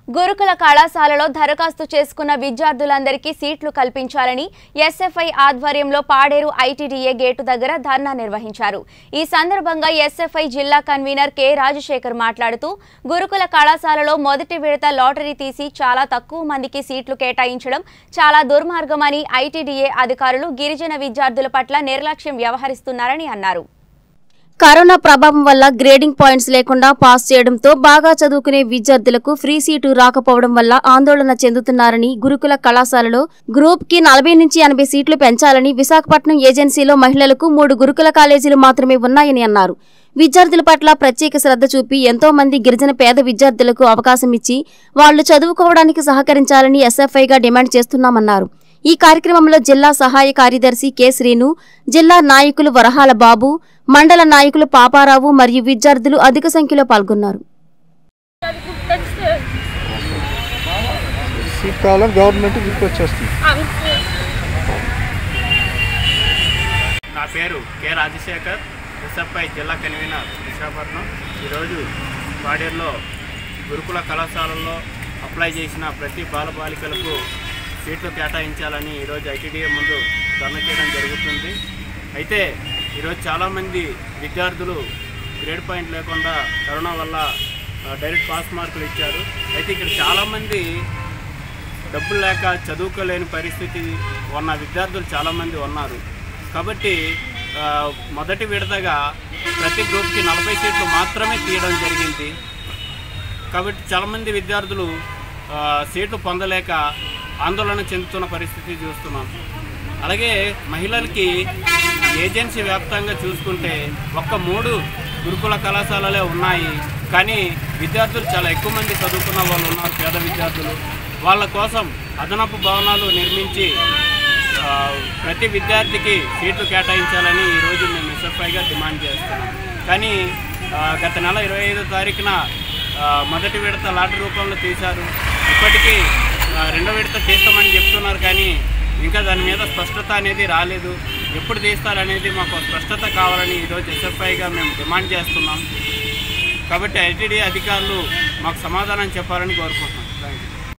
గురుకుల కళాశాలలో దరఖాస్తు చేసుకున్న విద్యార్థులందరికీ సీట్లు కల్పించాలని ఎస్ఎఫ్ఐ ఆధ్వర్యంలో పాడేరు ఐటీడీఏ గేటు దగ్గర ధర్నా నిర్వహించారు ఈ సందర్భంగా ఎస్ఎఫ్ఐ జిల్లా కన్వీనర్ కె రాజశేఖర్ మాట్లాడుతూ గురుకుల కళాశాలలో మొదటి విడత లాటరీ తీసి చాలా తక్కువ మందికి సీట్లు కేటాయించడం చాలా దుర్మార్గమని ఐటీడీఏ అధికారులు గిరిజన విద్యార్థుల పట్ల నిర్లక్ష్యం వ్యవహరిస్తున్నారని అన్నారు కరోనా ప్రభావం వల్ల గ్రేడింగ్ పాయింట్స్ లేకుండా పాస్ చేయడంతో బాగా చదువుకునే విద్యార్థులకు ఫ్రీ సీటు రాకపోవడం వల్ల ఆందోళన చెందుతున్నారని గురుకుల కళాశాలలో గ్రూప్ కి నలభై నుంచి ఎనభై సీట్లు పెంచాలని విశాఖపట్నం ఏజెన్సీలో మహిళలకు మూడు గురుకుల కాలేజీలు మాత్రమే ఉన్నాయని అన్నారు విద్యార్థుల పట్ల ప్రత్యేక శ్రద్ధ చూపి ఎంతో మంది గిరిజన పేద విద్యార్థులకు అవకాశం ఇచ్చి వాళ్లు చదువుకోవడానికి సహకరించాలని ఎస్ఎఫ్ఐగా డిమాండ్ చేస్తున్నామన్నారు ఈ కార్యక్రమంలో జిల్లా సహాయ కార్యదర్శి కె శ్రీను జిల్లా నాయకులు వరహాల బాబు మండల నాయకులు పాపారావు మరియు విద్యార్థులు అధిక సంఖ్యలో పాల్గొన్నారు సీట్ కావాలని గవర్నమెంట్ రిక్వెస్ట్ చేస్తుంది నా పేరు కె రాజశేఖర్ ఎస్ఎఫ్ఐ జిల్లా కన్వీనర్ విశాఖపట్నం ఈరోజు పాడేరులో గురుకుల కళాశాలల్లో అప్లై చేసిన ప్రతి బాలబాలికలకు సీట్లు కేటాయించాలని ఈరోజు ఐటీడీఏ ముందు ధర్నా చేయడం జరుగుతుంది అయితే ఈరోజు చాలామంది విద్యార్థులు గ్రేడ్ పాయింట్ లేకుండా కరోనా వల్ల ఆ, డైరెక్ట్ పాస్ మార్కులు ఇచ్చారు అయితే ఇక్కడ చాలామంది డబ్బులు లేక చదువుకోలేని పరిస్థితి ఉన్న విద్యార్థులు చాలామంది ఉన్నారు కాబట్టి ఆ, మొదటి విడతగా ప్రతి గ్రూప్కి నలభై సీట్లు మాత్రమే తీయడం జరిగింది కాబట్టి చాలామంది విద్యార్థులు ఆ, సీట్లు పొందలేక ఆందోళన చెందుతున్న పరిస్థితి చూస్తున్నాం అలాగే మహిళలకి ఏజెన్సీ వ్యాప్తంగా చూసుకుంటే ఒక్క మూడు గురుకుల కళాశాలలే ఉన్నాయి కానీ విద్యార్థులు చాలా ఎక్కువ మంది చదువుకున్న వాళ్ళు ఉన్నారు పేద విద్యార్థులు వాళ్ళ కోసం అదనపు భవనాలు నిర్మించి ఆ, ప్రతి విద్యార్థికి సీట్లు కేటాయించాలని ఈరోజు మేము ఎస్ఎఫ్ఐగా డిమాండ్ చేస్తున్నాం కానీ ఆ, గత నెల ఇరవై ఐదో తారీఖున ఆ, మొదటి విడత లాటరీ రూపంలో తీశారు ఇప్పటికీ ఆ, రెండో విడత తీస్తామని చెప్తున్నారు కానీ ఇంకా దాని మీద స్పష్టత అనేది రాలేదు ఎప్పుడు తీస్తారనేది మాకు స్పష్టత కావాలని ఈరోజు ఎస్ఎఫ్ఐగా మేము డిమాండ్ చేస్తున్నాం కాబట్టి ఐటీడీ అధికారులు మాకు సమాధానం చెప్పాలని కోరుకుంటున్నాం థ్యాంక్ యూ